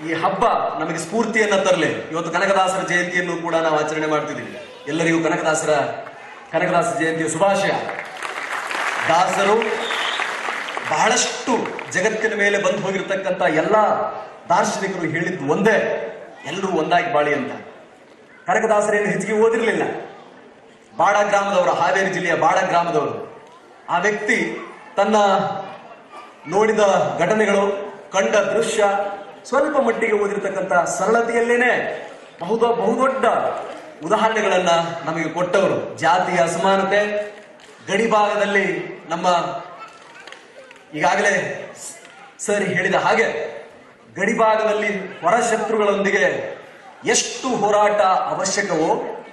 ಈ ಹಬ್ಬ ನಮಗೆ ಸ್ಫೂರ್ತಿಯನ್ನ ತರಲಿ ಇವತ್ತು ಕನಕದಾಸರ ಜಯಂತಿಯನ್ನು ಕೂಡ ನಾವು ಆಚರಣೆ ಮಾಡ್ತಿದ್ದೀವಿ ಎಲ್ಲರಿಗೂ ಕನಕದಾಸರ ಕನಕದಾಸ ಜಯಂತಿಯ ಶುಭಾಶಯ ದಾಸರು ಬಹಳಷ್ಟು ಜಗತ್ತಿನ ಮೇಲೆ ಬಂದು ಹೋಗಿರ್ತಕ್ಕಂಥ ಎಲ್ಲ ದಾರ್ಶನಿಕರು ಹೇಳಿದ್ದು ಒಂದೇ ಎಲ್ಲರೂ ಒಂದಾಗಿ ಬಾಳಿ ಅಂತ ಕನಕದಾಸರೇನು ಹೆಚ್ಚಿಗೆ ಓದಿರಲಿಲ್ಲ ಬಾಡ ಗ್ರಾಮದವರು ಹಾವೇರಿ ಜಿಲ್ಲೆಯ ಬಾಡ ಗ್ರಾಮದವರು ಆ ವ್ಯಕ್ತಿ ತನ್ನ ನೋಡಿದ ಘಟನೆಗಳು ಕಂಡ ದೃಶ್ಯ ಸ್ವಲ್ಪ ಮಟ್ಟಿಗೆ ಓದಿರ್ತಕ್ಕಂಥ ಸರಳತೆಯಲ್ಲೇನೆ ಬಹುದ ಬಹುದೊಡ್ಡ ಉದಾಹರಣೆಗಳನ್ನ ನಮಗೆ ಕೊಟ್ಟವರು ಜಾತಿಯ ಅಸಮಾನತೆ ಗಡಿಭಾಗದಲ್ಲಿ ನಮ್ಮ ಈಗಾಗಲೇ ಸರ್ ಹೇಳಿದ ಹಾಗೆ ಗಡಿಭಾಗದಲ್ಲಿ ಹೊರಶತ್ರುಗಳೊಂದಿಗೆ ಎಷ್ಟು ಹೋರಾಟ ಅವಶ್ಯಕವೋ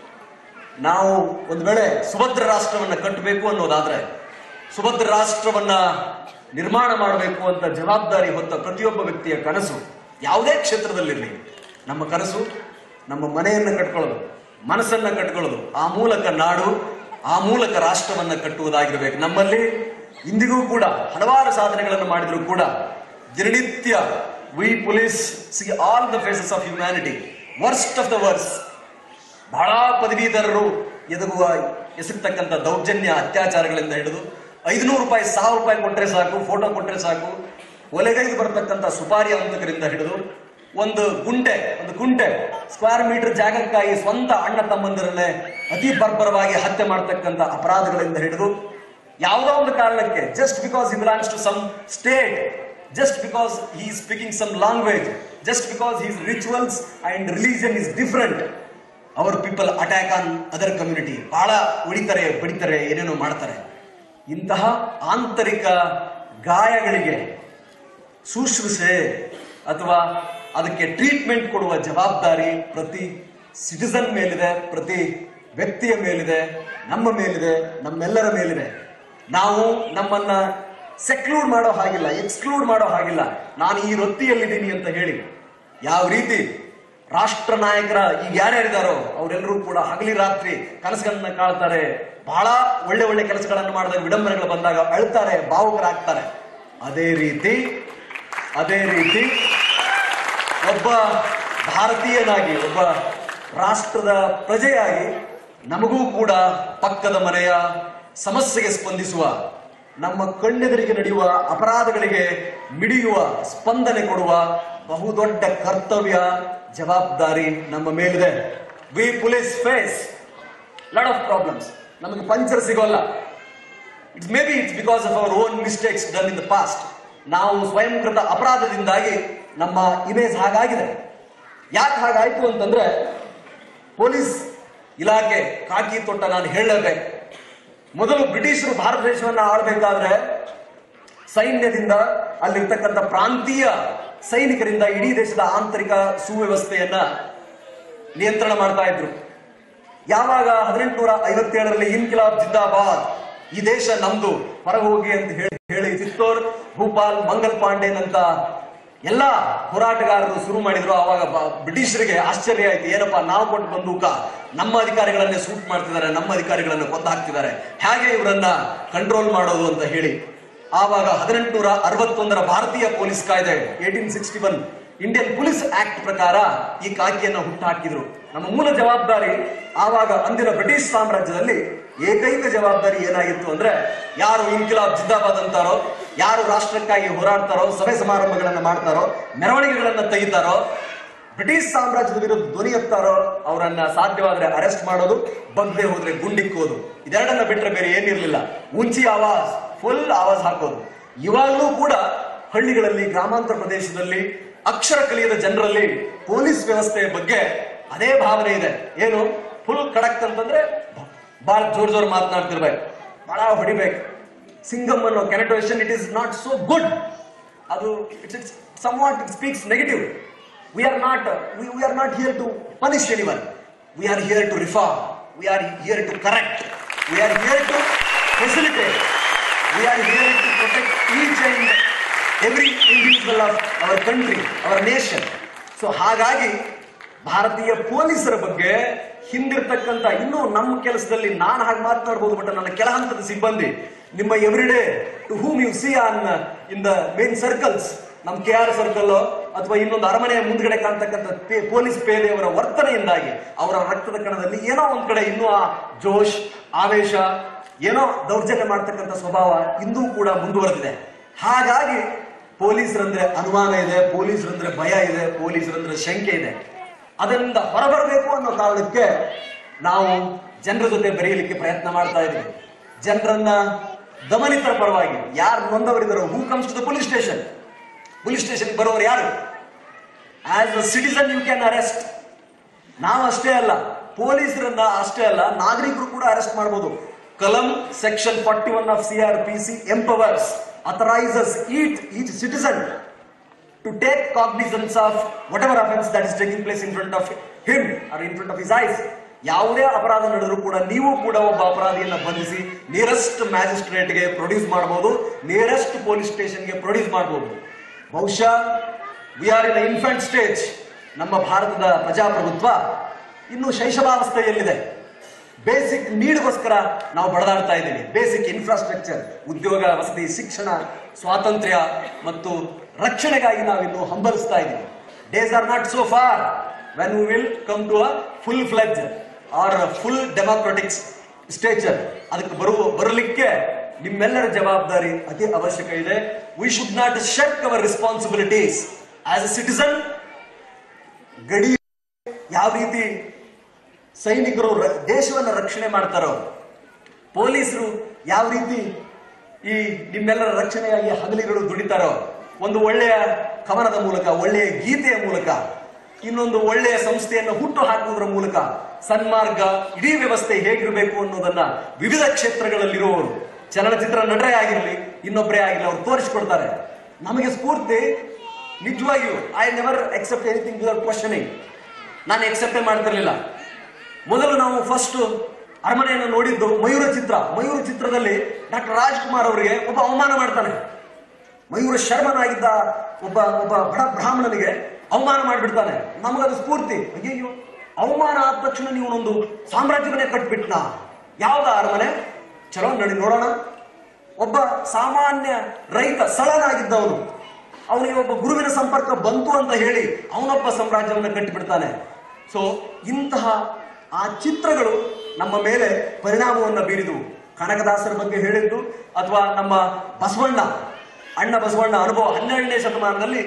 ನಾವು ಒಂದು ವೇಳೆ ಸುಭದ್ರ ರಾಷ್ಟ್ರವನ್ನ ಕಟ್ಟಬೇಕು ಅನ್ನೋದಾದ್ರೆ ಸುಭದ್ರ ರಾಷ್ಟ್ರವನ್ನ ನಿರ್ಮಾಣ ಮಾಡಬೇಕು ಅಂತ ಜವಾಬ್ದಾರಿ ಹೊತ್ತ ಪ್ರತಿಯೊಬ್ಬ ವ್ಯಕ್ತಿಯ ಕನಸು ಯಾವುದೇ ಕ್ಷೇತ್ರದಲ್ಲಿರಲಿ ನಮ್ಮ ಕನಸು ನಮ್ಮ ಮನೆಯನ್ನ ಕಟ್ಕೊಳ್ಳೋದು ಮನಸ್ಸನ್ನ ಕಟ್ಕೊಳ್ಳೋದು ಆ ಮೂಲಕ ನಾಡು ಆ ಮೂಲಕ ರಾಷ್ಟ್ರವನ್ನ ಕಟ್ಟುವುದಾಗಿರ್ಬೇಕು ನಮ್ಮಲ್ಲಿ ಇಂದಿಗೂ ಕೂಡ ಹಲವಾರು ಸಾಧನೆಗಳನ್ನು ಮಾಡಿದ್ರು ಕೂಡ ದಿನನಿತ್ಯ we police see all the faces of humanity worst of the worst ಬಹಳ ಪದವೀಧರರು ಎದುಗುವ ಎಸಗ್ತಕ್ಕಂಥ ದೌರ್ಜನ್ಯ ಅತ್ಯಾಚಾರಗಳಿಂದ ಹಿಡಿದು ಐದುನೂರು ರೂಪಾಯಿ ಸಾವಿರ ರೂಪಾಯಿ ಕೊಟ್ಟರೆ ಸಾಕು ಫೋಟೋ ಕೊಟ್ಟರೆ ಸಾಕು ಒಲೆಗೈದು ಬರತಕ್ಕಂಥ ಸುಪಾರಿ ಹಂತಕರಿಂದ ಹಿಡಿದು ಒಂದು ಗುಂಟೆ ಒಂದು ಗುಂಟೆ ಸ್ಕ್ವೇರ್ ಮೀಟರ್ ಜಾಗಕ್ಕಾಗಿ ಸ್ವಂತ ಅಣ್ಣ ತಮ್ಮಂದಿರನ್ನೇ ಅತಿ ಬರ್ಬರವಾಗಿ ಹತ್ಯೆ ಮಾಡತಕ್ಕಂಥ ಅಪರಾಧಗಳಿಂದ ಹಿಡಿದು ಯಾವುದೋ ಒಂದು ಕಾರಣಕ್ಕೆ just because he belongs to some state just because he speaking some language just because he's rituals and religion is different our people attack on other community ಬಹಳ ಉಳಿತಾರೆ ಬಡಿತಾರೆ ಏನೇನೋ ಮಾಡ್ತಾರೆ ಇಂತಹ ಆಂತರಿಕ ಗಾಯಗಳಿಗೆ ಶುಶ್ರೂಷೆ ಅಥವಾ ಅದಕ್ಕೆ ಟ್ರೀಟ್ಮೆಂಟ್ ಕೊಡುವ ಜವಾಬ್ದಾರಿ ಪ್ರತಿ ಸಿಟಿಸನ್ ಮೇಲಿದೆ ಪ್ರತಿ ವ್ಯಕ್ತಿಯ ಮೇಲಿದೆ ನಮ್ಮ ಮೇಲಿದೆ ನಮ್ಮೆಲ್ಲರ ಮೇಲಿದೆ ನಾವು ನಮ್ಮನ್ನ ಸೆಕ್ಲೂಡ್ ಮಾಡೋ ಹಾಗಿಲ್ಲ ಎಕ್ಸ್ಕ್ಲೂಡ್ ಮಾಡೋ ಹಾಗಿಲ್ಲ ನಾನು ಈ ವೃತ್ತಿಯಲ್ಲಿದ್ದೀನಿ ಅಂತ ಹೇಳಿ ಯಾವ ರೀತಿ ರಾಷ್ಟ್ರ ನಾಯಕರ ಈಗ ಯಾರ್ಯಾರಿದಾರೋ ಅವರೆಲ್ಲರೂ ಕೂಡ ಹಗಲಿ ರಾತ್ರಿ ಕನಸುಗಳನ್ನ ಕಾಳ್ತಾರೆ ಬಹಳ ಒಳ್ಳೆ ಒಳ್ಳೆ ಕೆಲಸಗಳನ್ನು ಮಾಡಿದಾಗ ವಿಡಂಬನೆಗಳು ಬಂದಾಗ ಅಳ್ತಾರೆ ಭಾವುಕರಾಗ್ತಾರೆ ಅದೇ ರೀತಿ ಅದೇ ರೀತಿ ಒಬ್ಬ ಭಾರತೀಯನಾಗಿ ಒಬ್ಬ ರಾಷ್ಟ್ರದ ಪ್ರಜೆಯಾಗಿ ನಮಗೂ ಕೂಡ ಪಕ್ಕದ ಮನೆಯ ಸಮಸ್ಯೆಗೆ ಸ್ಪಂದಿಸುವ ನಮ್ಮ ಕಣ್ಣೆದುರಿಗೆ ನಡೆಯುವ ಅಪರಾಧಗಳಿಗೆ ಮಿಡಿಯುವ ಸ್ಪಂದನೆ ಕೊಡುವ ಬಹುದೊಡ್ಡ ಕರ್ತವ್ಯ ಜವಾಬ್ದಾರಿ ನಮ್ಮ ಮೇಲಿದೆ we police face lot of problems ನಮಗೆ ಪಂಚರ್ ಸಿಗೋಲ್ಲ it's may be it's because of our own mistakes done in the past ನಾವು ಸ್ವಯಂಕೃತ ಅಪರಾಧದಿಂದಾಗಿ ನಮ್ಮ ಇಮೇಜ್ ಹಾಗಾಗಿದೆ ಯಾಕೆ ಹಾಗಾಯ್ತು ಅಂತಂದ್ರೆ ಪೊಲೀಸ್ ಇಲಾಖೆ ಕಾಕಿ ತೊಟ್ಟ ನಾನು ಹೇಳಲೇಬೇಕು ಮೊದಲು ಬ್ರಿಟಿಷರು ಭಾರತ ದೇಶವನ್ನ ಆಳ್ಬೇಕಾದ್ರೆ ಸೈನ್ಯದಿಂದ ಅಲ್ಲಿರ್ತಕ್ಕಂಥ ಪ್ರಾಂತೀಯ ಸೈನಿಕರಿಂದ ಇಡೀ ದೇಶದ ಆಂತರಿಕ ಸುವ್ಯವಸ್ಥೆಯನ್ನ ನಿಯಂತ್ರಣ ಮಾಡ್ತಾ ಇದ್ರು ಯಾವಾಗ ಹದಿನೆಂಟುನೂರ ಐವತ್ತೇಳರಲ್ಲಿ ಇನ್ಕಿಲಾಬ್ ಜಿಂದಾಬಾದ್ ಈ ದೇಶ ನಮ್ದು ಹೊರಗೆ ಹೋಗಿ ಅಂತ ಹೇಳಿ ಹೇಳಿ ಚಿತ್ತೋರ್ ಭೂಪಾಲ್ ಮಂಗಲ್ ಪಾಂಡೇನ್ ಅಂತ ಎಲ್ಲ ಹೋರಾಟಗಾರರು ಶುರು ಮಾಡಿದ್ರು ಆವಾಗ ಬ- ಬ್ರಿಟಿಷರಿಗೆ ಆಶ್ಚರ್ಯ ಆಯ್ತು ಏನಪ್ಪಾ ನಾವು ಕೊಟ್ಟು ಬಂದೂಕ ನಮ್ಮ ಅಧಿಕಾರಿಗಳನ್ನೇ ಸೂಟ್ ಮಾಡ್ತಿದ್ದಾರೆ ನಮ್ಮ ಅಧಿಕಾರಿಗಳನ್ನ ಕೊಂದು ಹಾಕ್ತಿದ್ದಾರೆ ಹೇಗೆ ಇವರನ್ನ ಕಂಟ್ರೋಲ್ ಮಾಡೋದು ಅಂತ ಹೇಳಿ ಆವಾಗ ಹದಿನೆಂಟುನೂರ ಅರವತ್ತೊಂದರ ಭಾರತೀಯ ಪೊಲೀಸ್ ಕಾಯ್ದೆ eighteen sixty one Indian police act ಪ್ರಕಾರ ಈ ಕಾಕಿಯನ್ನ ಹುಟ್ಟುಹಾಕಿದ್ರು ನಮ್ಮ ಮೂಲ ಜವಾಬ್ದಾರಿ ಆವಾಗ ಅಂದಿನ ಬ್ರಿಟಿಷ್ ಸಾಮ್ರಾಜ್ಯದಲ್ಲಿ ಏಕೈಕ ಜವಾಬ್ದಾರಿ ಏನಾಗಿತ್ತು ಅಂದ್ರೆ ಯಾರು ಇನ್ಕಿಲಾಬ್ ಜಿಂದಾಬಾದ್ ಅಂತಾರೋ ಯಾರು ರಾಷ್ಟ್ರಕ್ಕಾಗಿ ಹೋರಾಡ್ತಾರೋ ಸಭೆ ಸಮಾರಂಭಗಳನ್ನ ಮಾಡ್ತಾರೋ ಮೆರವಣಿಗೆಗಳನ್ನ ತೆಗಿತಾರೋ ಬ್ರಿಟಿಷ್ ಸಾಮ್ರಾಜ್ಯದ ವಿರುದ್ಧ ಧ್ವನಿ ಎತ್ತಾರೋ ಅವರನ್ನ ಸಾಧ್ಯವಾದ್ರೆ ಅರೆಸ್ಟ್ ಮಾಡೋದು ಬಗ್ದೆ ಹೋದ್ರೆ ಗುಂಡಿಕ್ಕೋದು ಇದೆರಡನ್ನ ಬಿಟ್ರೆ ಬೇರೆ ಏನಿರ್ಲಿಲ್ಲ ಉಂಚಿ ಆವಾಜ್ ಫುಲ್ ಆವಾಜ್ ಹಾಕೋದು ಇವಾಗಲೂ ಕೂಡ ಹಳ್ಳಿಗಳಲ್ಲಿ ಗ್ರಾಮಾಂತರ ಪ್ರದೇಶದಲ್ಲಿ ಅಕ್ಷರ ಕಲಿಯದ ಜನರಲ್ಲಿ ಪೊಲೀಸ್ ವ್ಯವಸ್ಥೆಯ ಬಗ್ಗೆ ಅದೇ ಭಾವನೆ ಇದೆ ಏನು ಫುಲ್ ಕಡಕ್ ಅಂತಂದ್ರೆ ಬಹಳ ಜೋರ್ ಜೋರ್ ಮಾತನಾಡ್ತಿರ್ಬೇಕು ಬಹಳ ಹೊಡಿಬೇಕು ಸಿಂಗಮ್ ಅನ್ನೋ characterisation it is not so good ಅದು it's it's somewhat it speaks negative we are not we are not here to punish anyone we are here to reform we are here to correct we are here to facilitate we are here to protect each and every individual of our country our nation so ಹಾಗಾಗಿ ಭಾರತೀಯ ಪೊಲೀಸರ ಬಗ್ಗೆ ಹಿಂದಿರ್ತಕ್ಕಂಥ ಇನ್ನೂ ನಮ್ಮ ಕೆಲಸದಲ್ಲಿ ನಾನು ಹಾಗೆ ಮಾತನಾಡಬಹುದು ಬಟ್ ನನ್ನ ಕೆಳ ಹಂತದ ಸಿಬ್ಬಂದಿ ನಿಮ್ಮ every day to whom you see on in the main circles ನಮ್ ಕೆ ಆರ್ ಸರ್ಕಲ್ ಅಥವಾ ಇನ್ನೊಂದು ಅರಮನೆಯ ಮುಂದ್ಗಡೆ ಕಾಣ್ತಕ್ಕಂಥ ಪೇ- ಪೊಲೀಸ್ ಪೇದೆಯವರ ವರ್ತನೆಯಿಂದಾಗಿ ಅವರ ರಕ್ತದ ಕಣದಲ್ಲಿ ಏನೋ ಒಂದ್ ಕಡೆ ಇನ್ನೂ ಆ ಜೋಶ್ ಆವೇಶ ಏನೋ ದೌರ್ಜನ್ಯ ಮಾಡ್ತಕ್ಕಂಥ ಸ್ವಭಾವ ಇಂದೂ ಕೂಡ ಮುಂದುವರೆದಿದೆ ಹಾಗಾಗಿ ಪೊಲೀಸರಂದ್ರೆ ಅನುಮಾನ ಇದೆ ಪೊಲೀಸರಂದ್ರೆ ಭಯ ಇದೆ ಪೊಲೀಸರಂದ್ರೆ ಶಂಕೆ ಇದೆ ಅದರಿಂದ ಹೊರಬರಬೇಕು ಅನ್ನೋ ಕಾರಣಕ್ಕೆ ನಾವು ಜನರ ಜೊತೆ ಬೆರೆಯಲಿಕ್ಕೆ ಪ್ರಯತ್ನ ಮಾಡ್ತಾ ಇದ್ದೀವಿ ಜನರನ್ನ ದಮನಿತರ ಪರವಾಗಿ ಯಾರು ನೊಂದವರಿದ್ದಾರೋ who comes to the police station police station ಬರೋರು ಯಾರು as a citizen you can arrest ನಾವು ಅಷ್ಟೇ ಅಲ್ಲ ಪೊಲೀಸರನ್ನ ಅಷ್ಟೇ ಅಲ್ಲ ನಾಗರಿಕರು ಕೂಡ ಅರೆಸ್ಟ್ ಮಾಡಬಹುದು ಕಲಂ section forty one of C R P C empowers authorises it each citizen to take cognizance of whatever offense that is taking place in front of him or in front of his eyes ಯಾವುದೇ ಅಪರಾಧ ನಡೆದರೂ ಕೂಡ ನೀವು ಕೂಡ ಒಬ್ಬ ಅಪರಾಧಿಯನ್ನ ಬಂಧಿಸಿ nearest ಮ್ಯಾಜಿಸ್ಟ್ರೇಟ್ಗೆ ಪ್ರೊಡ್ಯೂಸ್ ಮಾಡಬಹುದು ನಿಯರೆಸ್ಟ್ ಪೊಲೀಸ್ ಸ್ಟೇಷನ್ಗೆ ಪ್ರೊಡ್ಯೂಸ್ ಮಾಡಬಹುದು ಬಹುಶಃ we are in infant stage ನಮ್ಮ ಭಾರತದ ಪ್ರಜಾಪ್ರಭುತ್ವ ಇನ್ನು ಶೈಶವಾವಸ್ಥೆಯಲ್ಲಿದೆ ಬೇಸಿಕ್ ನೀಡ್ಗೋಸ್ಕರ ನಾವು ಬಡದಾಡ್ತಾ ಇದ್ದೀವಿ ಬೇಸಿಕ್ ಇನ್ಫ್ರಾಸ್ಟ್ರಕ್ಚರ್ ಉದ್ಯೋಗ ವಸತಿ ಶಿಕ್ಷಣ ಸ್ವಾತಂತ್ರ್ಯ ಮತ್ತು ರಕ್ಷಣೆಗಾಗಿ ನಾವು ಇನ್ನು ಹಂಬಲಿಸ್ತಾ ಇದ್ದೀವಿ days are not so far when we will come to a full fledge or full democratic stature ಅದಕ್ಕೆ ಬರುವ ಬರಲಿಕ್ಕೆ ನಿಮ್ಮೆಲ್ಲರ ಜವಾಬ್ದಾರಿ ಅತಿ ಅವಶ್ಯಕ ಇದೆ we should not shut our responsibilities as a citizen ಗಡಿ ಯಾವ ರೀತಿ ಸೈನಿಕರು ರ- ದೇಶವನ್ನ ರಕ್ಷಣೆ ಮಾಡ್ತಾರೋ ಪೊಲೀಸರು ಯಾವ ರೀತಿ ಈ ನಿಮ್ಮೆಲ್ಲರ ರಕ್ಷಣೆಯಾಗಿ ಹಗಲಿಗಳು ದುಡಿತಾರೋ ಒಂದು ಒಳ್ಳೆಯ ಕವನದ ಮೂಲಕ ಒಳ್ಳೆಯ ಗೀತೆಯ ಮೂಲಕ ಇನ್ನೊಂದು ಒಳ್ಳೆಯ ಸಂಸ್ಥೆಯನ್ನು ಹುಟ್ಟು ಹಾಕುವುದರ ಮೂಲಕ ಸನ್ಮಾರ್ಗ ಇಡೀ ವ್ಯವಸ್ಥೆ ಹೇಗಿರಬೇಕು ಅನ್ನೋದನ್ನ ವಿವಿಧ ಕ್ಷೇತ್ರಗಳಲ್ಲಿರುವವರು ಚಲನಚಿತ್ರ ನಟರೇ ಆಗಿರಲಿ ಇನ್ನೊಬ್ಬರೇ ಆಗಿರಲಿ ಅವ್ರು ತೋರಿಸ್ಕೊಡ್ತಾರೆ ನಮಗೆ ಸ್ಫೂರ್ತಿ ನಿಜವಾಗಿಯೂ I never accept anything without questioning ನಾನು ಎಕ್ಸೆಪ್ಟೇ ಮಾಡ್ತಿರ್ಲಿಲ್ಲ ಮೊದಲು ನಾವು ಫಸ್ಟ್ ಅರಮನೆಯನ್ನು ನೋಡಿದ್ದು ಮಯೂರ ಚಿತ್ರ ಮಯೂರ ಚಿತ್ರದಲ್ಲಿ ಡಾಕ್ಟರ್ ರಾಜ್ಕುಮಾರ್ ಅವರಿಗೆ ಒಬ್ಬ ಅವಮಾನ ಮಾಡ್ತಾನೆ ಮಯೂರ ಶರ್ಮನಾಗಿದ್ದ ಒಬ್ಬ ಒಬ್ಬ ಬಡ ಬ್ರಾಹ್ಮಣನಿಗೆ ಅವಮಾನ ಮಾಡಿಬಿಡ್ತಾನೆ ನಮಗದು ಸ್ಫೂರ್ತಿ ಅಯ್ಯಯ್ಯೋ ಅವಮಾನ ಆದ ತಕ್ಷಣ ನೀವು ಒಂದು ಸಾಮ್ರಾಜ್ಯವನ್ನೇ ಕಟ್ಬಿಟ್ನ ಯಾವ್ದ ಅರಮನೆ ಚಲೋ ನಡಿ ನೋಡೋಣ ಒಬ್ಬ ಸಾಮಾನ್ಯ ರೈತ ಸಳನಾಗಿದ್ದವನು ಅವನಿಗೆ ಒಬ್ಬ ಗುರುವಿನ ಸಂಪರ್ಕ ಬಂತು ಅಂತ ಹೇಳಿ ಅವನೊಬ್ಬ ಸಾಮ್ರಾಜ್ಯವನ್ನು ಕಟ್ಟಿಬಿಡ್ತಾನೆ ಸೊ ಇಂತಹ ಆ ಚಿತ್ರಗಳು ನಮ್ಮ ಮೇಲೆ ಪರಿಣಾಮವನ್ನು ಬೀರಿದವು ಕನಕದಾಸರ ಬಗ್ಗೆ ಹೇಳಿದ್ದು ಅಥವಾ ನಮ್ಮ ಬಸವಣ್ಣ ಅಣ್ಣ ಬಸವಣ್ಣ ಅನುಭವ ಹನ್ನೆರಡನೇ ಶತಮಾನದಲ್ಲಿ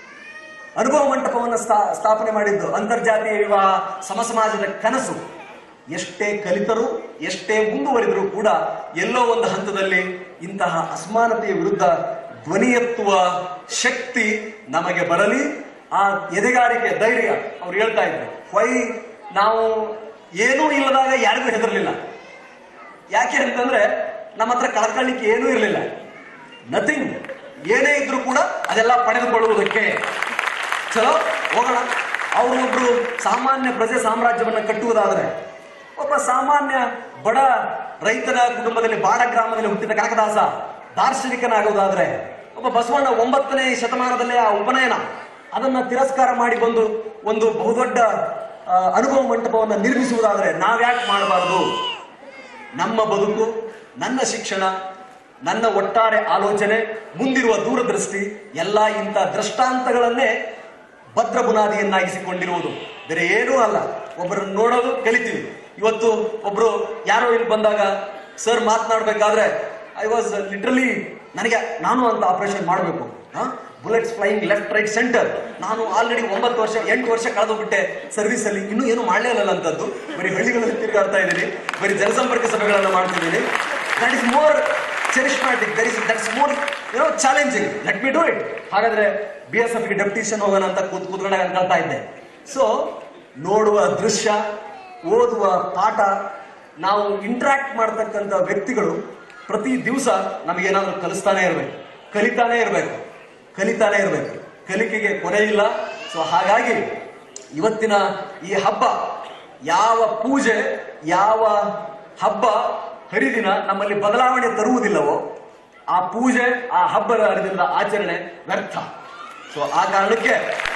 ಅನುಭವ ಮಂಟಪವನ್ನು ಸ್ಥಾ- ಸ್ಥಾಪನೆ ಮಾಡಿದ್ದು ಅಂತರ್ಜಾತೀಯ ವಿವಾಹ ಸಮಸಮಾಜದ ಕನಸು ಎಷ್ಟೇ ಕಲಿತರು ಎಷ್ಟೇ ಮುಂದುವರಿದರೂ ಕೂಡ ಎಲ್ಲೋ ಒಂದು ಹಂತದಲ್ಲಿ ಇಂತಹ ಅಸಮಾನತೆಯ ವಿರುದ್ಧ ಧ್ವನಿ ಎತ್ತುವ ಶಕ್ತಿ ನಮಗೆ ಬರಲಿ ಆ ಎದೆಗಾರಿಕೆ ಧೈರ್ಯ ಅವ್ರು ಹೇಳ್ತಾ ಇದ್ರು ವೈ ನಾವು ಏನೂ ಇಲ್ಲದಾಗ ಯಾರಿಗೂ ಹೆದರ್ಲಿಲ್ಲ ಯಾಕೆ ಅಂತಂದ್ರೆ ನಮ್ಮ ಹತ್ರ ಕಳ್ಕೊಳ್ಳಿಕ್ಕೆ ಏನೂ ಇರಲಿಲ್ಲ ನಥಿಂಗ್ ಏನೇ ಇದ್ರೂ ಕೂಡ ಅದೆಲ್ಲ ಪಡೆದುಕೊಳ್ಳುವುದಕ್ಕೆ ಚಲೋ ಹೋಗೋಣ ಅವರು ಒಬ್ರು ಸಾಮಾನ್ಯ ಪ್ರಜೆ ಸಾಮ್ರಾಜ್ಯವನ್ನ ಕಟ್ಟುವುದಾದ್ರೆ ಒಬ್ಬ ಸಾಮಾನ್ಯ ಬಡ ರೈತರ ಕುಟುಂಬದಲ್ಲಿ ಬಾಡ ಗ್ರಾಮದಲ್ಲಿ ಹುಟ್ಟಿದ ಕನಕದಾಸ ದಾರ್ಶನಿಕನಾಗುವುದಾದ್ರೆ ಒಬ್ಬ ಬಸವಣ್ಣ ಒಂಬತ್ತನೇ ಶತಮಾನದಲ್ಲೇ ಆ ಉಪನಯನ ಅದನ್ನ ತಿರಸ್ಕಾರ ಮಾಡಿ ಬಂದು ಒಂದು ಬಹುದೊಡ್ಡ ಆ, ಅನುಭವ ಮಂಟಪವನ್ನು ನಿರ್ಮಿಸುವುದಾದ್ರೆ ನಾವ್ಯಾಕೆ ಮಾಡಬಾರದು ನಮ್ಮ ಬದುಕು ನನ್ನ ಶಿಕ್ಷಣ ನನ್ನ ಒಟ್ಟಾರೆ ಆಲೋಚನೆ ಮುಂದಿರುವ ದೂರದೃಷ್ಟಿ ಎಲ್ಲ ಇಂಥ ದೃಷ್ಟಾಂತಗಳನ್ನೇ ಭದ್ರ ಬುನಾದಿಯನ್ನಾಗಿಸಿಕೊಂಡಿರುವುದು ಬೇರೆ ಏನೂ ಅಲ್ಲ ಒಬ್ಬರನ್ನು ನೋಡೋದು ಕಲಿತೀವಿ ಇವತ್ತು ಒಬ್ರು ಯಾರೋ ಇಲ್ಲಿ ಬಂದಾಗ ಸರ್ ಮಾತನಾಡ್ಬೇಕಾದ್ರೆ ಐ ವಾಸ್ ಲಿಟ್ರಲಿ ನನಗೆ ನಾನು ಅಂತ ಆಪರೇಷನ್ ಮಾಡಬೇಕು bullets flying left right centre ನಾನು ಆಲ್ರೆಡಿ ಒಂಬತ್ತು ವರ್ಷ ಎಂಟು ವರ್ಷ ಕಳೆದೋಗ್ಬಿಟ್ಟೆ ಸರ್ವಿಸ್ ಅಲ್ಲಿ ಇನ್ನೂ ಏನು ಮಾಡಲೇ ಇಲ್ಲ ಅಂತದ್ದು ಬರೀ ಹಳ್ಳಿಗಳಲ್ಲಿ ತಿರುಗಾಡ್ತಾ ಇದ್ದೀನಿ ಬರೀ ಜನಸಂಪರ್ಕ ಸಭೆಗಳನ್ನ ಮಾಡ್ತಿದ್ದೀನಿ that is more charismatic that is that's more ಏನೋ challenging let me do it ಹಾಗಾದ್ರೆ ಬಿ ಎಸ್ ಎಫ್ಗೆ ಡೆಪ್ಯೂಟೇಷನ್ ಹೋಗೋಣ ಅಂತ ಕೂತ್ ಕೂತ್ಕೊಂಡಾಗ ಅನ್ಕೊಳ್ತಾ ಇದ್ದೆ ಸೊ ನೋಡುವ ದೃಶ್ಯ ಓದುವ ಪಾಠ ನಾವು ಇಂಟ್ರಾಕ್ಟ್ ಮಾಡ್ತಕ್ಕಂಥ ವ್ಯಕ್ತಿಗಳು ಪ್ರತಿ ದಿವಸ ನಮಗೇನಾದ್ರೂ ಕಲಿಸ್ತಾನೆ ಇರಬೇಕು ಕಲಿತಾನೆ ಇರಬೇಕು ಕಲಿತಾನೆ ಇರಬೇಕು ಕಲಿಕೆಗೆ ಕೊನೆ ಇಲ್ಲ ಸೊ ಹಾಗಾಗಿ ಇವತ್ತಿನ ಈ ಹಬ್ಬ ಯಾವ ಪೂಜೆ ಯಾವ ಹಬ್ಬ ಹರಿದಿನ ನಮ್ಮಲ್ಲಿ ಬದಲಾವಣೆ ತರುವುದಿಲ್ಲವೋ ಆ ಪೂಜೆ ಆ ಹಬ್ಬದ ಹರಿದಿನದ ಆಚರಣೆ ವ್ಯರ್ಥ ಸೊ ಆ ಕಾರಣಕ್ಕೆ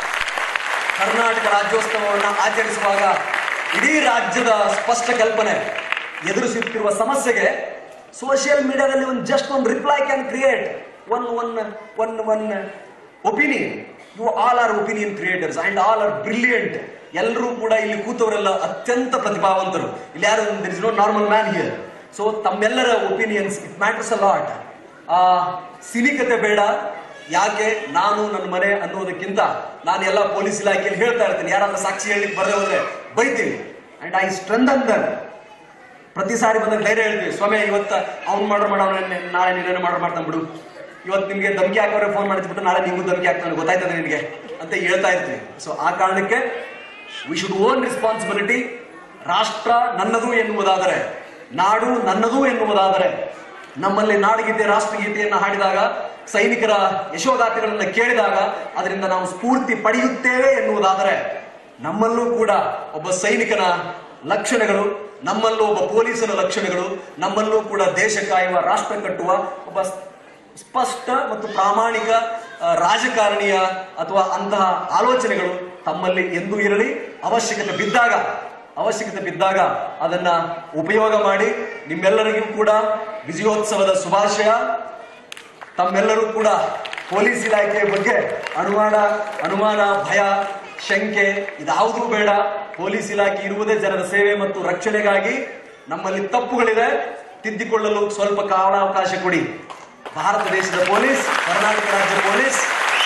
ಕರ್ನಾಟಕ ರಾಜ್ಯೋತ್ಸವವನ್ನು ಆಚರಿಸುವಾಗ ಇಡೀ ರಾಜ್ಯದ ಸ್ಪಷ್ಟ ಕಲ್ಪನೆ ಎದುರಿಸುತ್ತಿರುವ ಸಮಸ್ಯೆಗೆ ಸೋಷಿಯಲ್ ಮೀಡಿಯಾದಲ್ಲಿ ಒಂದು ಜಸ್ಟ್ ಒಂದು reply can create one one one one opinion you all are opinion creators and all are brilliant ಎಲ್ಲರೂ ಕೂಡ ಇಲ್ಲಿ ಕೂತವರೆಲ್ಲ ಅತ್ಯಂತ ಪ್ರತಿಭಾವಂತರು ಇಲ್ಲಿ ಯಾರು is no normal man here so ತಮ್ಮೆಲ್ಲರ opinions it matters a lot ಆ ಸಿನಿಕತೆ ಬೇಡ ಯಾಕೆ ನಾನು ನನ್ನ ಮನೆ ಅನ್ನೋದಕ್ಕಿಂತ ನಾನು ಎಲ್ಲ ಪೊಲೀಸ್ ಇಲಾಖೆಯಲ್ಲಿ ಹೇಳ್ತಾ ಇರ್ತೀನಿ ಯಾರಾದ್ರೂ ಸಾಕ್ಷಿ ಹೇಳಲಿಕ್ಕೆ ಬರದೆ ಹೋದ್ರೆ ಬೈತೀನಿ ಅಂಡ್ ಐ ಸ್ಟ್ರೆಂಥನ್ ದಮ್ ಪ್ರತಿ ಸಾರಿ ಬಂದಾಗ ಧೈರ್ಯ ಹೇಳ್ತೀವಿ ಸ್ವಾಮಿ ಇವತ್ತು ಅವ್ನು ಮಾಡ್ರ ಮಾಡೋಣ ನಾಳೆ ನೀನೇನು ಮಾಡ್ರ ಮಾಡ್ತಾನೆ ಬಿಡು ಇವತ್ತು ನಿಮ್ಗೆ ಧಮಕಿ ಹಾಕೋರೆ ಫೋನ್ ಮಾಡಿದ್ಬಿಟ್ಟು ನಾಳೆ ನಿಮ್ಗೂ ಧಮಕಿ ಹಾಕ್ತಾನೆ ಗೊತ್ತಾಯ್ತದೆ ನಿನಗೆ ಅಂತ ಹೇಳ್ತಾ ಇರ್ತೀವಿ ಸೊ ಆ ಕಾರಣಕ್ಕೆ ವಿ ಶುಡ್ ಓನ್ ರೆಸ್ಪಾನ್ಸಿಬಿಲಿಟಿ ರಾಷ್ಟ್ರ ನನ್ನದು ಎನ್ನುವುದಾದರೆ ನಾಡು ನನ್ನದು ಎನ್ನುವುದಾದರೆ ನಮ್ಮಲ್ಲಿ ನಾಡಗೀತೆ ರಾಷ್ಟ್ರಗೀತೆಯನ್ನು ಹಾಡಿದಾಗ ಸೈನಿಕರ ಯಶೋಗಾಥೆಗಳನ್ನು ಕೇಳಿದಾಗ ಅದರಿಂದ ನಾವು ಸ್ಫೂರ್ತಿ ಪಡೆಯುತ್ತೇವೆ ಎನ್ನುವುದಾದರೆ ನಮ್ಮಲ್ಲೂ ಕೂಡ ಒಬ್ಬ ಸೈನಿಕನ ಲಕ್ಷಣಗಳು ನಮ್ಮಲ್ಲೂ ಒಬ್ಬ ಪೊಲೀಸನ ಲಕ್ಷಣಗಳು ನಮ್ಮಲ್ಲೂ ಕೂಡ ದೇಶ ಕಾಯುವ ರಾಷ್ಟ್ರ ಕಟ್ಟುವ ಒಬ್ಬ ಸ್ಪಷ್ಟ ಮತ್ತು ಪ್ರಾಮಾಣಿಕ ಆ, ರಾಜಕಾರಣಿಯ ಅಥವಾ ಅಂತಹ ಆಲೋಚನೆಗಳು ತಮ್ಮಲ್ಲಿ ಎಂದೂ ಇರಲಿ ಅವಶ್ಯಕತೆ ಬಿದ್ದಾಗ ಅವಶ್ಯಕತೆ ಬಿದ್ದಾಗ ಅದನ್ನ ಉಪಯೋಗ ಮಾಡಿ ನಿಮ್ಮೆಲ್ಲರಿಗೂ ಕೂಡ ವಿಜಯೋತ್ಸವದ ಶುಭಾಶಯ ತಮ್ಮೆಲ್ಲರೂ ಕೂಡ ಪೊಲೀಸ್ ಇಲಾಖೆಯ ಬಗ್ಗೆ ಅನುಮಾನ ಅನುಮಾನ ಭಯ ಶಂಕೆ ಇದಾವುದೂ ಬೇಡ ಪೊಲೀಸ್ ಇಲಾಖೆ ಇರುವುದೇ ಜನರ ಸೇವೆ ಮತ್ತು ರಕ್ಷಣೆಗಾಗಿ ನಮ್ಮಲ್ಲಿ ತಪ್ಪುಗಳಿದೆ ತಿದ್ದಿಕೊಳ್ಳಲು ಸ್ವಲ್ಪ ಕಾಲಾವಕಾಶ ಕೊಡಿ ಭಾರತ ದೇಶದ ಪೊಲೀಸ್ ಕರ್ನಾಟಕ ರಾಜ್ಯ ಪೊಲೀಸ್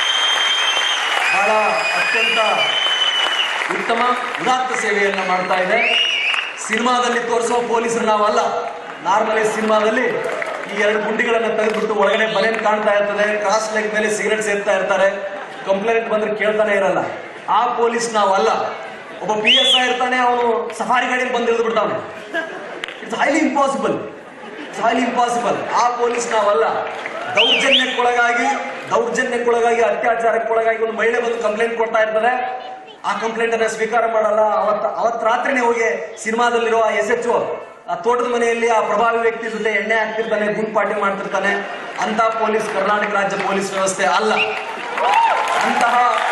ಬಹಳ ಅತ್ಯಂತ ಉತ್ತಮ ಉದಾತ್ತ ಸೇವೆಯನ್ನ ಮಾಡ್ತಾ ಇದೆ ಸಿನಿಮಾದಲ್ಲಿ ತೋರಿಸುವ ಪೊಲೀಸರು ನಾವಲ್ಲ ನಾರ್ಮಲಿ ಸಿನಿಮಾದಲ್ಲಿ ಈ ಎರಡು ಗುಂಡಿಗಳನ್ನ ತೆಗೆದ್ಬಿಟ್ಟು ಒಳಗಡೆ ಬನೇನ್ ಕಾಣ್ತಾ ಇರ್ತದೆ ಕ್ರಾಸ್ ಲೆಗ್ ಮೇಲೆ ಸಿಗರೆಟ್ ಸೇರ್ತಾ ಇರ್ತಾರೆ ಕಂಪ್ಲೇಂಟ್ ಬಂದ್ರೆ ಕೇಳ್ತಾನೆ ಇರಲ್ಲ ಆ ಪೊಲೀಸ್ ನಾವಲ್ಲ ಒಬ್ಬ ಪಿ ಎಸ್ ಐ ಇರ್ತಾನೆ ಅವನು ಸಫಾರಿ ಗಾಡಿಯಲ್ಲಿ ಬಂದು ಇಳಿದು ಬಿಡ್ತಾನೆ it's highly impossible it's highly impossible ಆ ಪೊಲೀಸ್ ನಾವಲ್ಲ ದೌರ್ಜನ್ಯಕ್ಕೊಳಗಾಗಿ ದೌರ್ಜನ್ಯಕ್ಕೊಳಗಾಗಿ ಅತ್ಯಾಚಾರಕ್ಕೊಳಗಾಗಿ ಒಂದು ಮಹಿಳೆ ಬಂದು ಕಂಪ್ಲೇಂಟ್ ಕೊಡ್ತಾ ಇರ್ತಾರೆ ಆ ಕಂಪ್ಲೇಂಟ್ ಅನ್ನ ಸ್ವೀಕಾರ ಮಾಡಲ್ಲ ಅವತ್ತ ಅವತ್ ರಾತ್ರಿನೇ ಹೋಗಿ ಸಿನಿಮಾದಲ್ಲಿರೋ ಎಸ್ ಎಚ್ ಆ ತೋಟದ ಮನೆಯಲ್ಲಿ ಆ ಪ್ರಭಾವಿ ವ್ಯಕ್ತಿ ಜೊತೆ ಎಣ್ಣೆ ಹಾಕ್ತಿರ್ತಾನೆ ಗುಂಪು ಪಾರ್ಟಿ ಮಾಡ್ತಿರ್ತಾನೆ ಅಂತ ಪೊಲೀಸ್ ಕರ್ನಾಟಕ ರಾಜ್ಯ ಪೊಲೀಸ್ ವ್ಯವಸ್ಥೆ ಅಲ್ಲ ಅಂತಹ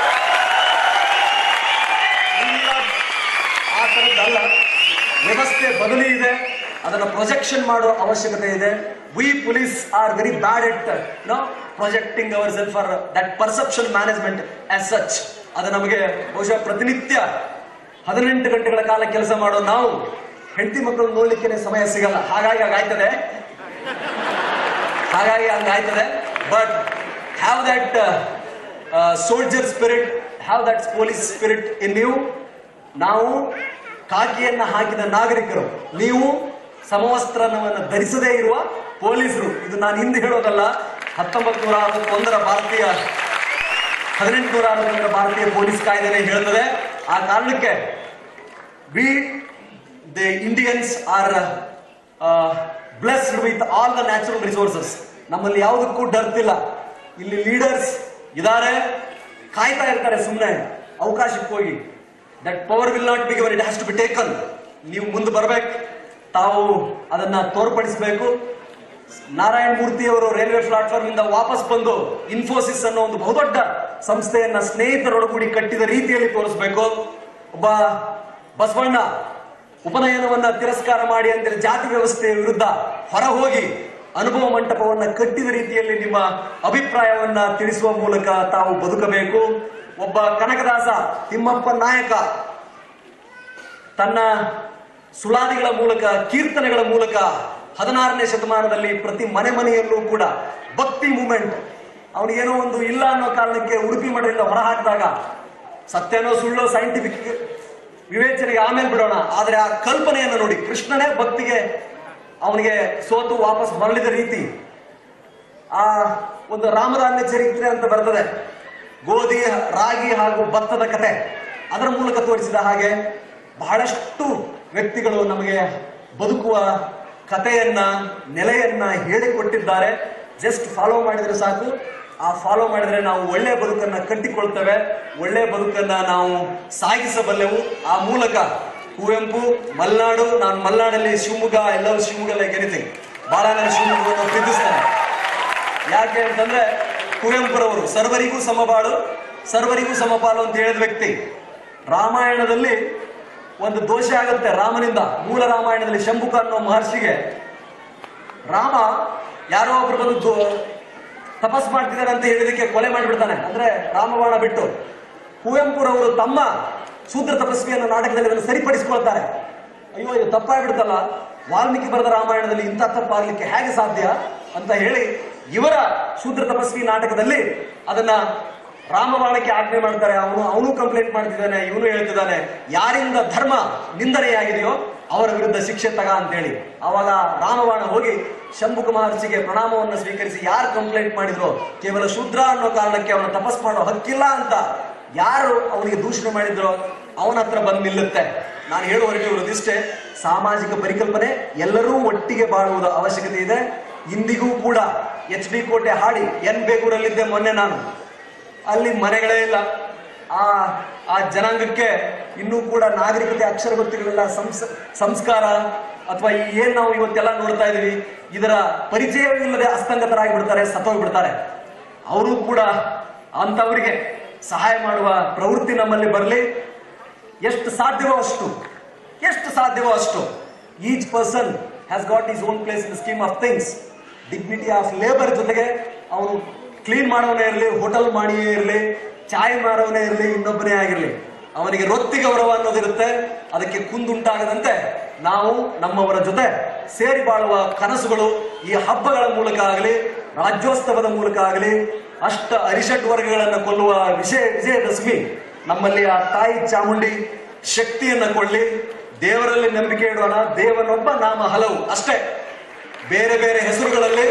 ಇಲ್ಲ, ಆ ಥರದ್ದಲ್ಲ ವ್ಯವಸ್ಥೆ ಬದಲಿ ಇದೆ ಅದನ್ನ ಪ್ರೊಜೆಕ್ಷನ್ ಮಾಡೋ ಅವಶ್ಯಕತೆ ಇದೆ we police are very bad at no projecting our self for that perception management as such ಅದು ನಮಗೆ ಬಹುಶಃ ಪ್ರತಿನಿತ್ಯ ಹದಿನೆಂಟು ಗಂಟೆಗಳ ಕಾಲ ಕೆಲಸ ಮಾಡೋ ನಾವು ಹೆಂಡತಿ ಮಕ್ಕಳು ನೋಡ್ಲಿಕ್ಕೆ ಸಮಯ ಸಿಗಲ್ಲ ಹಾಗಾಗಿ ಹಾಗಾಯ್ತದೆ ಹಾಗಾಗಿ ಹಂಗಾಯ್ತದೆ but have that soldier spirit have that police spirit in ನೀವು ನಾವು ಕಾಕಿಯನ್ನ ಹಾಕಿದ ನಾಗರಿಕರು ನೀವು ಸಮವಸ್ತ್ರವನ್ನು ಧರಿಸದೇ ಇರುವ ಪೊಲೀಸರು ಇದು ನಾನು ಹಿಂದೆ ಹೇಳೋದಲ್ಲ ಹತ್ತೊಂಬತ್ತು ನೂರ ಅರವತ್ತೊಂದರ ಭಾರತೀಯ ಹದಿನೆಂಟು ನೂರ ಅರವತ್ತೊಂದರ ಭಾರತೀಯ ಪೊಲೀಸ್ ಕಾಯ್ದೆನೇ ಹೇಳ್ತದೆ ಆ ಕಾರಣಕ್ಕೆ we the Indians are blessed with all the natural resources ನಮ್ಮಲ್ಲಿ ಯಾವುದಕ್ಕೂ ಡರ್ತಿಲ್ಲ ಇಲ್ಲಿ ಲೀಡರ್ಸ್ ಇದಾರೆ ಕಾಯ್ತಾ ಇರ್ತಾರೆ ಸುಮ್ಮನೆ ಅವಕಾಶಕ್ಕೆ ಹೋಗಿ that power will not be given it has to be taken ನೀವು ಮುಂದೆ ಬರ್ಬೇಕು ತಾವು ಅದನ್ನ ತೋರ್ಪಡಿಸಬೇಕು ನಾರಾಯಣ ಮೂರ್ತಿ ಅವರು ರೈಲ್ವೆ ಪ್ಲಾಟ್ಫಾರ್ಮ್ ಇಂದ ವಾಪಸ್ ಬಂದು ಇನ್ಫೋಸಿಸ್ ಅನ್ನೋ ಒಂದು ಬಹುದೊಡ್ಡ ಸಂಸ್ಥೆಯನ್ನ ಸ್ನೇಹಿತರೊಡಗೂಡಿ ಕಟ್ಟಿದ ರೀತಿಯಲ್ಲಿ ತೋರಿಸಬೇಕು ಒಬ್ಬ ಬಸವಣ್ಣ ಉಪನಯನವನ್ನ ತಿರಸ್ಕಾರ ಮಾಡಿ ಅಂತೇಳಿ ಜಾತಿ ವ್ಯವಸ್ಥೆಯ ವಿರುದ್ಧ ಹೊರ ಹೋಗಿ ಅನುಭವ ಮಂಟಪವನ್ನ ಕಟ್ಟಿದ ರೀತಿಯಲ್ಲಿ ನಿಮ್ಮ ಅಭಿಪ್ರಾಯವನ್ನ ತಿಳಿಸುವ ಮೂಲಕ ತಾವು ಬದುಕಬೇಕು ಒಬ್ಬ ಕನಕದಾಸ ತಿಮ್ಮಪ್ಪ ನಾಯಕ ತನ್ನ ಸುಳಾದಿಗಳ ಮೂಲಕ ಕೀರ್ತನೆಗಳ ಮೂಲಕ ಹದಿನಾರನೇ ಶತಮಾನದಲ್ಲಿ ಪ್ರತಿ ಮನೆ ಮನೆಯಲ್ಲೂ ಕೂಡ ಭಕ್ತಿ ಮೂಮೆಂಟ್ ಅವನಿಗೇನೋ ಒಂದು ಇಲ್ಲ ಅನ್ನೋ ಕಾರಣಕ್ಕೆ ಉಡುಪಿ ಮಠದಿಂದ ಹೊರ ಹಾಕಿದಾಗ ಸತ್ಯನೋ ಸುಳ್ಳೋ ಸೈಂಟಿಫಿಕ್ ವಿವೇಚನೆಗೆ ಆಮೇಲೆ ಬಿಡೋಣ ಆದ್ರೆ ಆ ಕಲ್ಪನೆಯನ್ನು ನೋಡಿ ಕೃಷ್ಣನೇ ಭಕ್ತಿಗೆ ಅವನಿಗೆ ಸೋತು ವಾಪಸ್ ಮರಳಿದ ರೀತಿ ಆ ಒಂದು ರಾಮಧಾನ್ಯ ಚರಿತ್ರೆ ಅಂತ ಬರ್ತದೆ ಗೋಧಿ ರಾಗಿ ಹಾಗೂ ಭತ್ತದ ಕತೆ ಅದರ ಮೂಲಕ ತೋರಿಸಿದ ಹಾಗೆ ಬಹಳಷ್ಟು ವ್ಯಕ್ತಿಗಳು ನಮಗೆ ಬದುಕುವ ಕಥೆಯನ್ನ ನೆಲೆಯನ್ನ ಹೇಳಿಕೊಟ್ಟಿದ್ದಾರೆ ಜಸ್ಟ್ ಫಾಲೋ ಮಾಡಿದ್ರೆ ಸಾಕು ಆ ಫಾಲೋ ಮಾಡಿದ್ರೆ ನಾವು ಒಳ್ಳೆ ಬದುಕನ್ನ ಕಟ್ಟಿಕೊಳ್ತೇವೆ ಒಳ್ಳೆ ಬದುಕನ್ನ ನಾವು ಸಾಗಿಸಬಲ್ಲೆವು ಆ ಮೂಲಕ ಕುವೆಂಪು ಮಲೆನಾಡು ನಾನು ಮಲೆನಾಡಲ್ಲಿ ಶಿವಮೊಗ್ಗ ಎಲ್ಲವೂ ಶಿವಮೊಗ್ಗ ಲೈಕ್ ಎನಿಥಿಂಗ್ ಬಹಳ ನಾನು ಶಿವಮೊಗ್ಗವನ್ನು ಪ್ರೀತಿಸ್ತೇನೆ ಯಾಕೆ ಅಂತಂದ್ರೆ ಕುವೆಂಪುರವರು ಸರ್ವರಿಗೂ ಸಮಬಾಳು ಸರ್ವರಿಗೂ ಸಮಪಾಲು ಅಂತ ಹೇಳಿದ ವ್ಯಕ್ತಿ ರಾಮಾಯಣದಲ್ಲಿ ಒಂದು ದೋಷ ಆಗುತ್ತೆ ರಾಮನಿಂದ ಮೂಲ ರಾಮಾಯಣದಲ್ಲಿ ಶಂಭುಕ ಅನ್ನೋ ಮಹರ್ಷಿಗೆ ರಾಮ ಯಾರೋ ಒಬ್ರು ಬಂದು ದೋ- ತಪಸ್ ಮಾಡ್ತಿದ್ದಾರೆ ಅಂತ ಹೇಳಿದಕ್ಕೆ ಕೊಲೆ ಮಾಡಿಬಿಡ್ತಾನೆ ಅಂದ್ರೆ ರಾಮಬಾಣ ಬಿಟ್ಟು ಕುವೆಂಪುರವರು ತಮ್ಮ ಶೂದ್ರ ತಪಸ್ವಿ ಅನ್ನೋ ನಾಟಕದಲ್ಲಿ ಅದನ್ನು ಸರಿಪಡಿಸಿಕೊಳ್ತಾರೆ ಅಯ್ಯೋ ಇದು ತಪ್ಪಾಗ್ಬಿಡ್ತಲ್ಲ ವಾಲ್ಮೀಕಿ ಬರೆದ ರಾಮಾಯಣದಲ್ಲಿ ಇಂಥ ತಪ್ಪಾಗ್ಲಿಕ್ಕೆ ಹೇಗೆ ಸಾಧ್ಯ ಅಂತ ಹೇಳಿ ಇವರ ಶೂದ್ರ ತಪಸ್ವಿ ನಾಟಕದಲ್ಲಿ ಅದನ್ನ ರಾಮಬಾಣಕ್ಕೆ ಆಜ್ಞೆ ಮಾಡ್ತಾರೆ ಅವನು ಅವನು ಕಂಪ್ಲೇಂಟ್ ಮಾಡ್ತಿದ್ದಾನೆ ಇವನು ಹೇಳ್ತಿದ್ದಾನೆ ಯಾರಿಂದ ಧರ್ಮ ನಿಂದನೆಯಾಗಿದೆಯೋ ಅವರ ವಿರುದ್ಧ ಶಿಕ್ಷೆ ತಗ ಅಂತೇಳಿ ಅವಾಗ ರಾಮಬಾಣ ಹೋಗಿ ಶಂಭುಕ ಮಹರ್ಷಿಗೆ ಪ್ರಣಾಮವನ್ನು ಸ್ವೀಕರಿಸಿ ಯಾರು ಕಂಪ್ಲೇಂಟ್ ಮಾಡಿದ್ರು ಕೇವಲ ಶೂದ್ರ ಅನ್ನೋ ಕಾರಣಕ್ಕೆ ಅವನ ತಪಸ್ ಮಾಡೋ ಹಕ್ಕಿಲ್ಲ ಅಂತ ಯಾರು ಅವನಿಗೆ ದೂಷಣೆ ಮಾಡಿದ್ರೋ ಅವನ ಹತ್ರ ಬಂದು ನಿಲ್ಲುತ್ತೆ ನಾನು ಹೇಳುವ ಹೊರಟಿರುವುದಿಷ್ಟೇ ಸಾಮಾಜಿಕ ಪರಿಕಲ್ಪನೆ ಎಲ್ಲರೂ ಒಟ್ಟಿಗೆ ಬಾಳುವುದ ಅವಶ್ಯಕತೆ ಇದೆ ಇಂದಿಗೂ ಕೂಡ ಎಚ್ ಡಿ ಕೋಟೆ ಹಾಡಿ ಎನ್ ಬೇಗೂರಲ್ಲಿದ್ದೆ ಮೊನ್ನೆ ನಾನು ಅಲ್ಲಿ ಮನೆಗಳೇ ಇಲ್ಲ ಆ ಆ ಜನಾಂಗಕ್ಕೆ ಇನ್ನೂ ಕೂಡ ನಾಗರಿಕತೆ ಅಕ್ಷರ ಗೊತ್ತಿರಲಿಲ್ಲ ಸಂಸ್ ಸಂಸ್ಕಾರ ಅಥವಾ ಈ ಏನ್ ನಾವು ಇವತ್ತೆಲ್ಲ ನೋಡ್ತಾ ಇದೀವಿ ಇದರ ಪರಿಚಯವಿಲ್ಲದೆ ಅಸ್ತಂಗತರಾಗಿ ಬಿಡ್ತಾರೆ ಸತ್ತೋಗ್ಬಿಡ್ತಾರೆ ಅವರು ಕೂಡ ಅಂತವರಿಗೆ ಸಹಾಯ ಮಾಡುವ ಪ್ರವೃತ್ತಿ ನಮ್ಮಲ್ಲಿ ಬರಲಿ ಎಷ್ಟು ಸಾಧ್ಯವೋ ಅಷ್ಟು ಎಷ್ಟು ಸಾಧ್ಯವೋ ಅಷ್ಟು each person has got his own place in scheme of things dignity of labour ಜೊತೆಗೆ ಅವನು ಕ್ಲೀನ್ ಮಾಡೋನೇ ಇರಲಿ ಹೋಟೆಲ್ ಮಾಡಿಯೇ ಇರಲಿ ಚಾಯ್ ಮಾರೋನೇ ಇರಲಿ ಇನ್ನೊಬ್ಬನೇ ಆಗಿರಲಿ ಅವನಿಗೆ ರೊತ್ತಿ ಗೌರವ ಅನ್ನೋದಿರುತ್ತೆ ಅದಕ್ಕೆ ಕುಂದುಂಟಾಗದಂತೆ ನಾವು ನಮ್ಮವರ ಜೊತೆ ಸೇರಿ ಬಾಳುವ ಕನಸುಗಳು ಈ ಹಬ್ಬಗಳ ಮೂಲಕ ಆಗಲಿ ರಾಜ್ಯೋತ್ಸವದ ಮೂಲಕ ಆಗಲಿ ಅಷ್ಟ ಅರಿಷಡ್ ವರ್ಗಗಳನ್ನು ಕೊಲ್ಲುವ ವಿಜಯ ವಿಜಯದಶಮಿ ನಮ್ಮಲ್ಲಿ ಆ ತಾಯಿ ಚಾಮುಂಡಿ ಶಕ್ತಿಯನ್ನ ಕೊಳ್ಳಿ ದೇವರಲ್ಲಿ ನಂಬಿಕೆ ಇಡೋಣ ದೇವನೊಬ್ಬ ನಾಮ ಹಲವು ಅಷ್ಟೇ ಬೇರೆ ಬೇರೆ ಹೆಸರುಗಳಲ್ಲಿ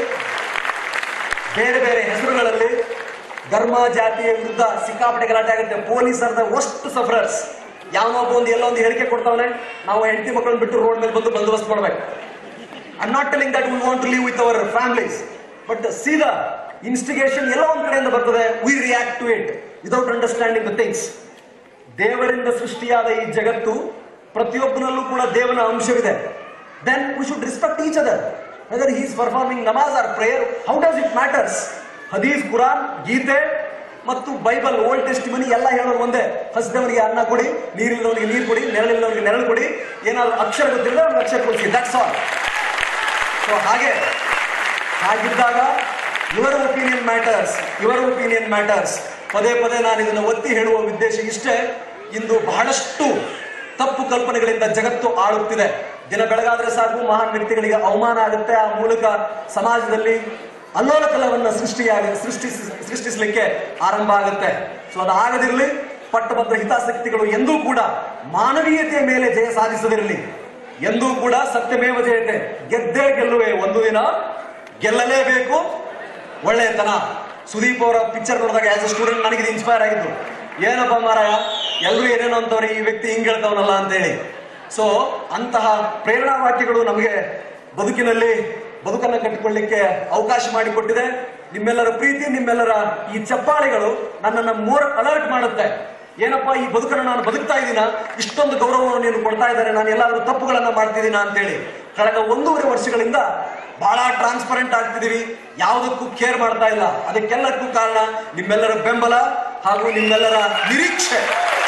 ಬೇರೆ ಬೇರೆ ಹೆಸರುಗಳಲ್ಲಿ ಧರ್ಮ ಜಾತಿಯ ವಿರುದ್ಧ ಸಿಕ್ಕಾಪಟ್ಟೆ ಗಲಾಟೆ ಆಗುತ್ತೆ ಪೊಲೀಸರದ ಒಷ್ಟು ಸಫರರ್ಸ್ ಯಾವನೊಬ್ಬ ಒಂದು ಎಲ್ಲೋ ಒಂದು ಹೇಳಿಕೆ ಕೊಡ್ತಾವನೆ ನಾವು ಹೆಂಡತಿ ಮಕ್ಕಳನ್ನ ಬಿಟ್ಟು ರೋಡ್ ಮೇಲೆ ಬಂದು ಬಂದೋಬಸ್ತ್ ಮಾಡ್ಬೇಕು I not telling that we want to leave with our families but ಸೀದಾ ಇನ್ಸ್ಟಿಗೇಷನ್ ಎಲ್ಲ ಒಂದ್ ಕಡೆಯಿಂದ ಬರ್ತದೆ we react to it without understanding the things ದೇವರಿಂದ ಸೃಷ್ಟಿಯಾದ ಈ ಜಗತ್ತು ಪ್ರತಿಯೊಬ್ಬನಲ್ಲೂ ಕೂಡ ದೇವನ ಅಂಶವಿದೆ then we should respect each other whether he's performing namaz or prayer how does it matters Hadith Quran Gita ಮತ್ತು ಬೈಬಲ್ ಓಲ್ಡ್ ಟೆಸ್ಟ್ ಮನಿ ಎಲ್ಲ ಹೇಳೋರು ಒಂದೇ ಹಸಿದವನಿಗೆ ಅನ್ನ ಕೊಡಿ ನೀರಿಲ್ಲದವನಿಗೆ ನೀರು ಕೊಡಿ ನೆರಳಿಲ್ಲದವನಿಗೆ ನೆರಳು ಕೊಡಿ ಏನಾದ್ರು ಅಕ್ಷರ ಗೊತ್ತಿಲ್ಲ ಅವ್ನಿಗೆ ಅಕ್ಷರ ಕೊಡಿಸಿ ದಟ್ಸ್ ಆಲ್ ಸೊ ಹಾಗೆ ಹಾಗಿದ್ದಾಗ ಇವರ ಒಪಿನಿಯನ್ ಮ್ಯಾಟರ್ಸ್ ಇವರ ಒಪಿನಿಯನ್ ಮ್ಯಾಟರ್ಸ್ ಪದೇ ಪದೇ ನಾನು ಇದನ್ನು ಒತ್ತಿ ಹೇಳುವ ಉದ್ದೇಶ ಇಷ್ಟೇ ಇಂದು ಬಹಳಷ್ಟು ತಪ್ಪು ಕಲ್ಪನೆಗಳಿಂದ ಜಗತ್ತು ಆಳುತ್ತಿದೆ ದಿನ ಬೆಳಗಾದ್ರೆ ಸಾಕು ಮಹಾನ್ ವ್ಯಕ್ತಿಗಳಿಗೆ ಅವಮಾನ ಆಗುತ್ತೆ ಆ ಮೂಲಕ ಸಮಾಜದಲ್ಲಿ ಅಲ್ಲೋಲ ಕಲವನ್ನ ಸೃಷ್ಟಿಯಾಗ ಸೃಷ್ಟಿಸ ಸೃಷ್ಟಿಸಲಿಕ್ಕೆ ಆರಂಭ ಆಗುತ್ತೆ ಸೊ ಅದು ಆಗದಿರಲಿ ಪಟ್ಟಭದ್ರ ಹಿತಾಸಕ್ತಿಗಳು ಎಂದೂ ಕೂಡ ಮಾನವೀಯತೆಯ ಮೇಲೆ ಜಯ ಸಾಧಿಸದಿರಲಿ ಎಂದೂ ಕೂಡ ಸತ್ಯಮೇವ ಜಯತೆ ಗೆದ್ದೇ ಗೆಲ್ಲುವೆ ಒಂದು ದಿನ ಗೆಲ್ಲಲೇಬೇಕು ಒಳ್ಳೆಯತನ ಸುದೀಪ್ ಅವರ ಪಿಕ್ಚರ್ ನೋಡಿದಾಗ ಆಸ್ ಅ ಸ್ಟೂಡೆಂಟ್ ನನಗೆ ಇದು ಇನ್ಸ್ಪೈರ್ ಆಗಿತ್ತು ಏನಪ್ಪ ಮಾರಾಯ ಎಲ್ಲರೂ ಏನೇನೋ ಅಂತವ್ರೆ ಈ ವ್ಯಕ್ತಿ ಹಿಂಗ್ ಹೇಳ್ತಾವನಲ್ಲ ಅಂತೇಳಿ ಸೊ ಅಂತಹ ಪ್ರೇರಣಾ ವಾಕ್ಯಗಳು ನಮಗೆ ಬದುಕಿನಲ್ಲಿ ಬದುಕನ್ನು ಕಟ್ಟಿಕೊಳ್ಳಿಕ್ಕೆ ಅವಕಾಶ ಮಾಡಿಕೊಟ್ಟಿದೆ ನಿಮ್ಮೆಲ್ಲರ ಪ್ರೀತಿ ನಿಮ್ಮೆಲ್ಲರ ಈ ಚಪ್ಪಾಳೆಗಳು ನನ್ನನ್ನು ಮೋರ್ ಅಲರ್ಟ್ ಮಾಡುತ್ತೆ ಏನಪ್ಪ ಈ ಬದುಕನ್ನು ನಾನು ಬದುಕ್ತಾ ಇದ್ದೀನ ಇಷ್ಟೊಂದು ಗೌರವವನ್ನು ನೀನು ಕೊಡ್ತಾ ಇದ್ದಾರೆ ನಾನು ಎಲ್ಲಾದ್ರೂ ತಪ್ಪುಗಳನ್ನ ಮಾಡ್ತಿದ್ದೀನ ಅಂತೇಳಿ ಕಳೆದ ಒಂದೂವರೆ ವರ್ಷಗಳಿಂದ ಬಹಳ ಟ್ರಾನ್ಸ್ಪರೆಂಟ್ ಆಗ್ತಿದೀವಿ ಯಾವುದಕ್ಕೂ ಕೇರ್ ಮಾಡ್ತಾ ಇಲ್ಲ ಅದಕ್ಕೆಲ್ಲಕ್ಕೂ ಕಾರಣ ನಿಮ್ಮೆಲ್ಲರ ಬೆಂಬಲ ಹಾಗೂ ನಿಮ್ಮೆಲ್ಲರ ನಿರೀಕ್ಷೆ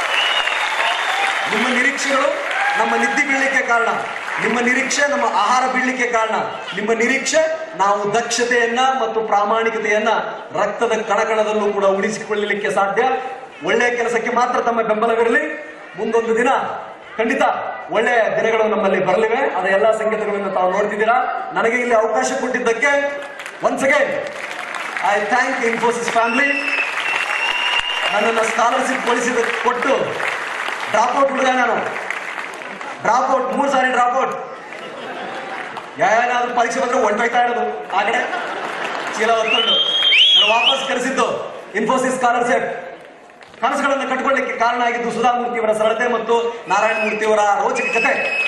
ನಿಮ್ಮ ನಿರೀಕ್ಷೆಗಳು ನಮ್ಮ ನಿದ್ದೆ ಬೀಳಲಿಕ್ಕೆ ಕಾರಣ ನಿಮ್ಮ ನಿರೀಕ್ಷೆ ನಮ್ಮ ಆಹಾರ ಬೀಳಲಿಕ್ಕೆ ಕಾರಣ ನಿಮ್ಮ ನಿರೀಕ್ಷೆ ನಾವು ದಕ್ಷತೆಯನ್ನ ಮತ್ತು ಪ್ರಾಮಾಣಿಕತೆಯನ್ನ ರಕ್ತದ ಕಣಕಣದಲ್ಲೂ ಕೂಡ ಉಳಿಸಿಕೊಳ್ಳಲಿಕ್ಕೆ ಸಾಧ್ಯ ಒಳ್ಳೆಯ ಕೆಲಸಕ್ಕೆ ಮಾತ್ರ ತಮ್ಮ ಬೆಂಬಲವಿರಲಿ ಮುಂದೊಂದು ದಿನ ಖಂಡಿತ ಒಳ್ಳೆಯ ದಿನಗಳು ನಮ್ಮಲ್ಲಿ ಬರಲಿವೆ ಅದ ಎಲ್ಲಾ ಸಂಕೇತಗಳನ್ನು ತಾವು ನೋಡ್ತಿದ್ದೀರಾ ನನಗೆ ಇಲ್ಲಿ ಅವಕಾಶ ಕೊಟ್ಟಿದ್ದಕ್ಕೆ once again I thank Infosys family ನನ್ನನ್ನು ಸ್ಕಾಲರ್ಶಿಪ್ ಕೊಡಿಸಿದ ಕೊಟ್ಟು ಡ್ರಾಪ್ ಔಟ್ ಹುಡುಗ ನಾನು ಡ್ರಾಪ್ ಔಟ್ ಮೂರು ಸಾರಿ ಡ್ರಾಪ್ ಔಟ್ ಯಾವ್ಯಾವ ಪರೀಕ್ಷೆ ಬಂದ್ರೆ ಹೊಂಟೋಯ್ತಾ ಇರೋದು ಆ ಕಡೆ ಚೀಲ ಹೊತ್ಕೊಂಡು ನಾನು ವಾಪಸ್ ಕರೆಸಿದ್ದು ಇನ್ಫೋಸಿಸ್ ಸ್ಕಾಲರ್ಶಿಪ್ ಕನಸುಗಳನ್ನು ಕಟ್ಕೊಳ್ಳಿಕ್ಕೆ ಕಾರಣ ಆಗಿದ್ದು ಸುಧಾಮೂರ್ತಿಯವರ ಸರಳತೆ ಮತ್ತು ನಾರಾಯಣ ಮೂರ್ತಿಯವರ ರೋಚಕ ಕತೆ